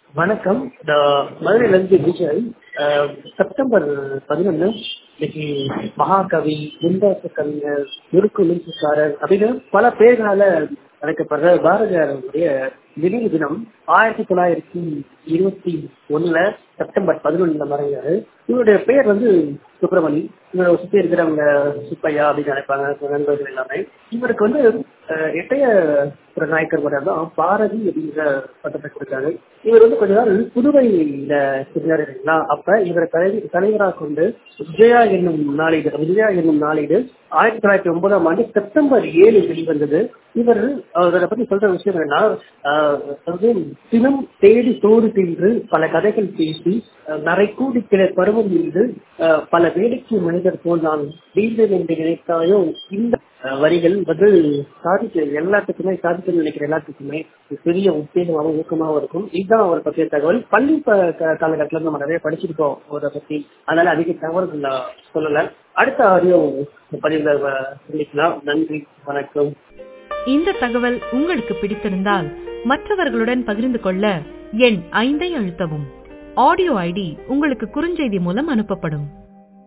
வணக்கம் நான் மதுரையிலிருந்து விஜய் அஹ், செப்டம்பர் பதினொன்று இன்னைக்கு மகாகவி முந்தாச கவிஞர் முறுக்கு மின்சுக்காரர் அப்படின்னு பல பேர்களால அழைக்கப்படுற பாரதியாருடைய நினைவு தினம் ஆயிரத்தி தொள்ளாயிரத்தி இருபத்தி ஒண்ணுல செப்டம்பர் பதினொன்னுல மறைஞ்சாரு இவருடைய பெயர் வந்து சுப்பிரமணி இவரை சுத்தி இருக்கிறவங்க சுப்பையா அப்படின்னு நினைப்பாங்க நண்பர்கள் எல்லாமே இவருக்கு வந்து அஹ், எட்டைய ஒரு நாயக்கர் கூட தான் பாரதி அப்படிங்கிற பட்டத்தை கொடுத்தாரு இவர் வந்து கொஞ்ச நாள் புதுவையில இருந்தார் இல்லைங்களா அப்ப இவரை தலை தலைவராக கொண்டு விஜயா என்னும் நாளேடு விஜயா என்னும் நாளேடு ஆயிரத்தி தொள்ளாயிரத்தி ஒன்பதாம் ஆண்டு செப்டம்பர் ஏழு வெளிவந்தது இவர் அவரை பத்தி சொல்ற விஷயம் என்னன்னா ஆஹ், அதாவது தினம் தேடி சோறு தின்று பல கதைகள் பேசி அஹ், நரைக்கூடி கிளை பருவம் மீது அஹ், பல வேடிக்கை மனிதர் போல் நான் வீழ்ந்தேன் என்று நினைத்தாயோ இந்த அஹ், வரிகள் வந்து சாதிக்க எல்லாத்துக்குமே சாதிக்கணும்னு நினைக்கிற எல்லாத்துக்குமே ஒரு பெரிய உத்தேகமாகவும் ஊக்கமாகவும் இருக்கும் இதுதான் அவரை பற்றிய தகவல் பள்ளி ப- க- காலகட்டத்துல நம்ம நிறைய படிச்சிருக்கோம் அவரை பத்தி அதனால அதிக தகவல்கள் நான் சொல்லல அடுத்த ஆடியோ பதிவுல வ- சந்திக்கலாம் நன்றி வணக்கம் இந்த தகவல் உங்களுக்கு பிடித்திருந்தால் மற்றவர்களுடன் பகிர்ந்து கொள்ள எண் ஐந்தை அழுத்தவும் ஆடியோ ஐடி உங்களுக்கு குறுஞ்செய்தி மூலம் அனுப்பப்படும்